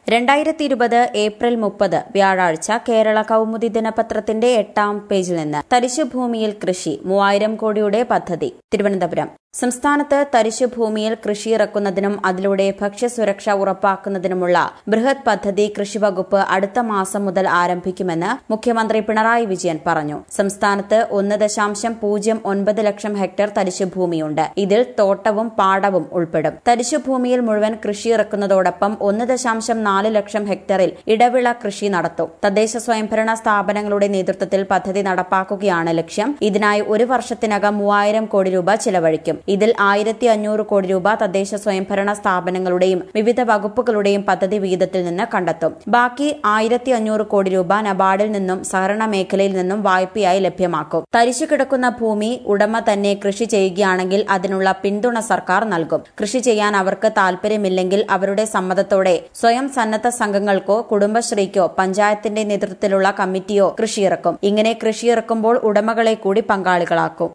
രണ്ടായിരത്തി ഇരുപത് ഏപ്രിൽ മുപ്പത് വ്യാഴാഴ്ച കേരള കൗമുദി ദിനപത്രത്തിന്റെ എട്ടാം പേജിൽ നിന്ന് തരിശുഭൂമിയിൽ കൃഷി മൂവായിരം കോടിയുടെ പദ്ധതി തിരുവനന്തപുരം സംസ്ഥാനത്ത് തരിശുഭൂമിയിൽ കൃഷി ഇറക്കുന്നതിനും അതിലൂടെ ഭക്ഷ്യസുരക്ഷ ഉറപ്പാക്കുന്നതിനുമുള്ള ബൃഹത് പദ്ധതി കൃഷിവകുപ്പ് അടുത്ത മാസം മുതൽ ആരംഭിക്കുമെന്ന് മുഖ്യമന്ത്രി പിണറായി വിജയൻ പറഞ്ഞു സംസ്ഥാനത്ത് ഒന്ന് ദശാംശം പൂജ്യം ഒൻപത് ലക്ഷം ഹെക്ടർ തരിശുഭൂമിയുണ്ട് ഇതിൽ തോട്ടവും പാടവും ഉൾപ്പെടും തരിശുഭൂമിയിൽ മുഴുവൻ കൃഷി ഇറക്കുന്നതോടൊപ്പം ഒന്ന് ദശാംശം നാല് ലക്ഷം ഹെക്ടറിൽ ഇടവിള കൃഷി നടത്തും തദ്ദേശ സ്വയംഭരണ സ്ഥാപനങ്ങളുടെ നേതൃത്വത്തിൽ പദ്ധതി നടപ്പാക്കുകയാണ് ലക്ഷ്യം ഇതിനായി ഒരു വർഷത്തിനകം മൂവായിരം കോടി രൂപ ചിലവഴിക്കും ഇതിൽ ആയിരത്തി അഞ്ഞൂറ് കോടി രൂപ തദ്ദേശ സ്വയംഭരണ സ്ഥാപനങ്ങളുടെയും വിവിധ വകുപ്പുകളുടെയും പദ്ധതി വിഹിതത്തിൽ നിന്ന് കണ്ടെത്തും ബാക്കി ആയിരത്തി അഞ്ഞൂറ് കോടി രൂപ നബാർഡിൽ നിന്നും സഹകരണ മേഖലയിൽ നിന്നും വായ്പയായി ലഭ്യമാക്കും തരിശു കിടക്കുന്ന ഭൂമി ഉടമ തന്നെ കൃഷി ചെയ്യുകയാണെങ്കിൽ അതിനുള്ള പിന്തുണ സർക്കാർ നൽകും കൃഷി ചെയ്യാൻ അവർക്ക് താൽപര്യമില്ലെങ്കിൽ അവരുടെ സമ്മതത്തോടെ സ്വയം സന്നദ്ധ സംഘങ്ങൾക്കോ കുടുംബശ്രീക്കോ പഞ്ചായത്തിന്റെ നേതൃത്വത്തിലുള്ള കമ്മിറ്റിയോ കൃഷിയിറക്കും ഇങ്ങനെ കൃഷിയിറക്കുമ്പോൾ ഉടമകളെ കൂടി പങ്കാളികളാക്കും